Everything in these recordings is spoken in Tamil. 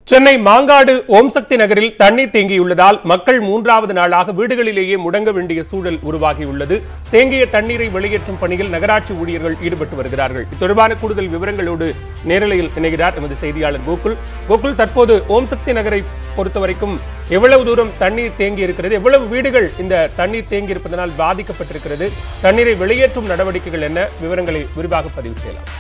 சென்னை மாங்காடு ஓம் சக்தி நகரில் தண்ணீர் தேங்கியுள்ளதால் மக்கள் மூன்றாவது நாளாக வீடுகளிலேயே முடங்க வேண்டிய சூழல் உருவாகியுள்ளது தேங்கிய தண்ணீரை வெளியேற்றும் பணியில் நகராட்சி ஊழியர்கள் ஈடுபட்டு வருகிறார்கள் இது தொடர்பான கூடுதல் விவரங்களோடு நேரலையில் இணைகிறார் எமது செய்தியாளர் கோகுல் கோகுல் தற்போது ஓம் சக்தி நகரை பொறுத்தவரைக்கும் எவ்வளவு தூரம் தண்ணீர் தேங்கி இருக்கிறது எவ்வளவு வீடுகள் இந்த தண்ணீர் தேங்கி இருப்பதனால் பாதிக்கப்பட்டிருக்கிறது தண்ணீரை வெளியேற்றும் நடவடிக்கைகள் என்ன விவரங்களை விரிவாக பதிவு செய்யலாம்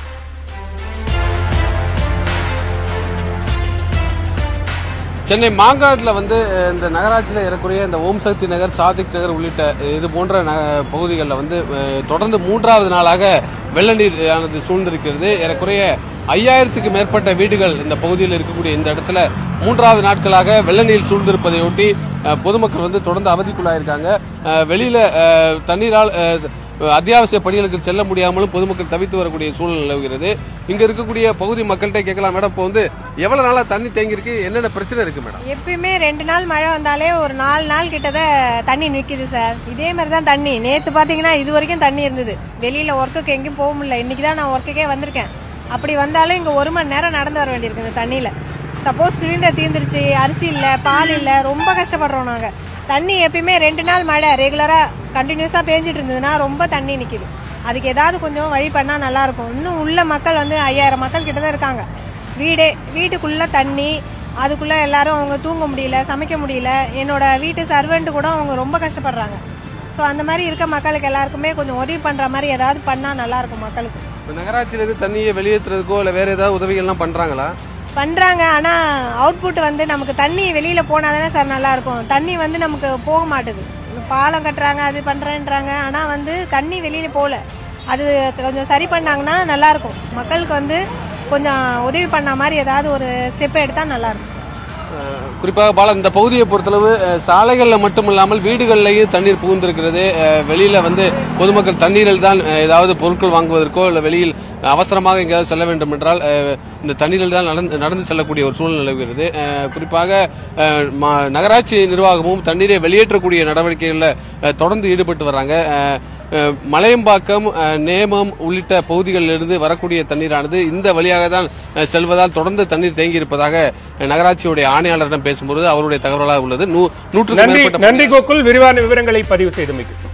சென்னை மாங்காட்டில் வந்து அஹ், இந்த நகராட்சியில் ஏறக்குறைய இந்த ஓம் சக்தி நகர் சாதிக் நகர் உள்ளிட்ட இது போன்ற ந பகுதிகளில் வந்து அஹ், தொடர்ந்து மூன்றாவது நாளாக வெள்ள நீர் ஆனது சூழ்ந்திருக்கிறது ஏறக்குறைய ஐயாயிரத்துக்கு மேற்பட்ட வீடுகள் இந்த பகுதியில் இருக்கக்கூடிய இந்த இடத்துல மூன்றாவது நாட்களாக வெள்ள நீர் சூழ்ந்திருப்பதையொட்டி அஹ், பொதுமக்கள் வந்து தொடர்ந்து அவதிக்குள்ளாயிருக்காங்க அஹ், வெளியில அஹ், தண்ணீரால் அஹ், அத்தியாவசிய பணிகளுக்கு செல்ல முடியாமலும் பொதுமக்கள் தவித்து வரக்கூடிய சூழல் நிலவுகிறது இங்க இருக்கக்கூடிய பகுதி மக்கள்கிட்ட கேட்கலாம் மேடம் இப்போ வந்து எவ்வளவு நாளா தண்ணி தேங்கி இருக்கு என்னென்ன பிரச்சனை இருக்கு மேடம் எப்பயுமே ரெண்டு நாள் மழை வந்தாலே ஒரு நாலு நாள் கிட்டத தண்ணி நிற்கிது சார் இதே மாதிரி தான் தண்ணி நேற்று பார்த்தீங்கன்னா இது வரைக்கும் தண்ணி இருந்தது வெளியில் ஒர்க்குக்கு எங்கேயும் போக முடியல இன்றைக்கி தான் நான் ஒர்க்குக்கே வந்திருக்கேன் அப்படி வந்தாலும் இங்கே ஒரு மணி நேரம் நடந்து வர வேண்டியிருக்கு இந்த தண்ணியில் சப்போஸ் சிலிண்டர் தீர்ந்துருச்சு அரிசி இல்லை பால் இல்லை ரொம்ப கஷ்டப்படுறோம் நாங்கள் தண்ணி எப்பயுமே ரெண்டு நாள் மழை ரெகுலராக கண்டினியூஸாக பேஞ்சிட்டு இருந்ததுன்னா ரொம்ப தண்ணி நிற்கிது அதுக்கு ஏதாவது கொஞ்சம் வழி பண்ணால் நல்லாயிருக்கும் இன்னும் உள்ள மக்கள் வந்து ஐயாயிரம் மக்கள் கிட்ட தான் இருக்காங்க வீடே வீட்டுக்குள்ளே தண்ணி அதுக்குள்ளே எல்லாரும் அவங்க தூங்க முடியல சமைக்க முடியல என்னோட வீட்டு சர்வெண்ட் கூட அவங்க ரொம்ப கஷ்டப்படுறாங்க ஸோ அந்த மாதிரி இருக்க மக்களுக்கு எல்லாருக்குமே கொஞ்சம் உதவி பண்ணுற மாதிரி ஏதாவது பண்ணால் நல்லாயிருக்கும் மக்களுக்கு இப்ப நகராட்சியில இருந்து தண்ணியை வெளியேற்றுறதுக்கோ இல்ல வேற ஏதாவது உதவிகள்லாம் பண்றாங்களா பண்ணுறாங்க ஆனால் அவுட்புட் வந்து நமக்கு தண்ணி வெளியில் போனால் தானே சார் நல்லாயிருக்கும் தண்ணி வந்து நமக்கு போக மாட்டுது பாலம் கட்டுறாங்க அது பண்ணுறேன்றாங்க ஆனால் வந்து தண்ணி வெளியில் போகல அது கொஞ்சம் சரி பண்ணாங்கன்னா நல்லாயிருக்கும் மக்களுக்கு வந்து கொஞ்சம் உதவி பண்ண மாதிரி ஏதாவது ஒரு ஸ்டெப் எடுத்தால் நல்லாயிருக்கும் அஹ், குறிப்பாக பால இந்த பகுதியை பொறுத்தளவு அஹ், சாலைகள்ல மட்டுமில்லாமல் வீடுகள்லயும் தண்ணீர் புகுந்திருக்கிறது அஹ், வெளியில வந்து பொதுமக்கள் தண்ணீரில் தான் அஹ், ஏதாவது பொருட்கள் வாங்குவதற்கோ இல்ல வெளியில் அவசரமாக எங்கேயாவது செல்ல வேண்டும் என்றால் அஹ், இந்த தண்ணீரில் தான் நடந்து நடந்து செல்லக்கூடிய ஒரு சூழ்நிலை நிலவுகிறது அஹ், குறிப்பாக அஹ், ம- நகராட்சி நிர்வாகமும் தண்ணீரை வெளியேற்றக்கூடிய நடவடிக்கைகளில் அஹ், தொடர்ந்து ஈடுபட்டு வர்றாங்க அஹ், அஹ், மலையம்பாக்கம் அஹ், நேமம் உள்ளிட்ட பகுதிகளிலிருந்து வரக்கூடிய தண்ணீரானது இந்த வழியாக தான் அஹ், செல்வதால் தொடர்ந்து தண்ணீர் தேங்கி இருப்பதாக அஹ், நகராட்சியுடைய ஆணையாளரிடம் பேசும்போது அவருடைய தகவலாக உள்ளது நூ- நூற்றுக்கும் நன்றி மேற்பட்ட நன்றி கோகுல் விரிவான விவரங்களை பதிவு செய்தமைக்கு